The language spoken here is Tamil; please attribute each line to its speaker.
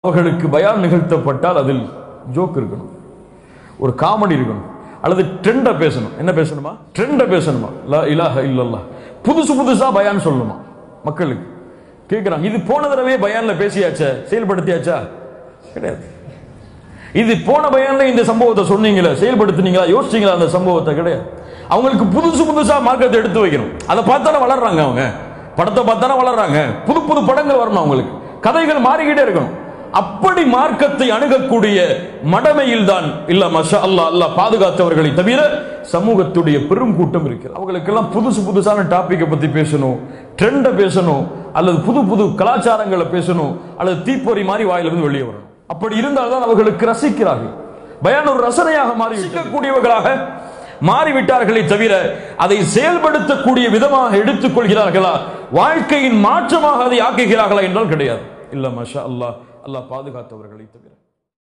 Speaker 1: அவர்களுக்கு பயான் நிகழ்த்தப்பட்டால் அதில் ஜோக் இருக்கணும் ஒரு காமெடி இருக்கணும் அல்லது ட்ரெண்டை பேசணும் என்ன பேசணுமா ட்ரெண்டை பேசணுமா லா இலாஹ இல்லல்லா புதுசு புதுசா பயான் சொல்லணுமா மக்களுக்கு கேட்குறாங்க இது போன தடவை பயான்ல பேசியாச்சா செயல்படுத்தியாச்சா கிடையாது இது போன பயான்ல இந்த சம்பவத்தை சொன்னீங்களா செயல்படுத்துனீங்களா யோசிச்சீங்களா அந்த சம்பவத்தை கிடையாது அவங்களுக்கு புதுசு புதுசா மார்க்கத்தை எடுத்து வைக்கணும் அதை பார்த்தானே வளர்றாங்க அவங்க படத்தை பார்த்தானே வளர்றாங்க புது புது படங்கள் வரணும் அவங்களுக்கு கதைகள் மாறிக்கிட்டே இருக்கணும் அப்படி மார்க்கத்தை அணுகக்கூடிய மடமையில் தான் இல்ல மஷா அல்லாஹ் அல்லாஹ் பாதுகாத்தவர்களை தவிர சமூகத்துடைய பெரும் கூட்டம் இருக்கிறது அவங்களுக்கெல்லாம் புதுசு புதுசான டாபிக்கை பத்தி பேசணும் ட்ரெண்டை பேசணும் அல்லது புது புது கலாச்சாரங்களை பேசணும் அல்லது தீப்பொறி மாதிரி வாயிலிருந்து வெளியே வரணும் அப்படி இருந்தால்தான் அவர்களுக்கு ரசிக்கிறார்கள் பயான் ஒரு ரசனையாக மாறி கூடியவர்களாக மாறிவிட்டார்களே தவிர அதை செயல்படுத்தக்கூடிய விதமாக எடுத்துக் கொள்கிறார்களா வாழ்க்கையின் மாற்றமாக அதை ஆக்குகிறார்களா என்றால் கிடையாது இல்ல மஷா அல்லாஹ் அல்லாஹ் பாதுகாத்தவர்களை தவிர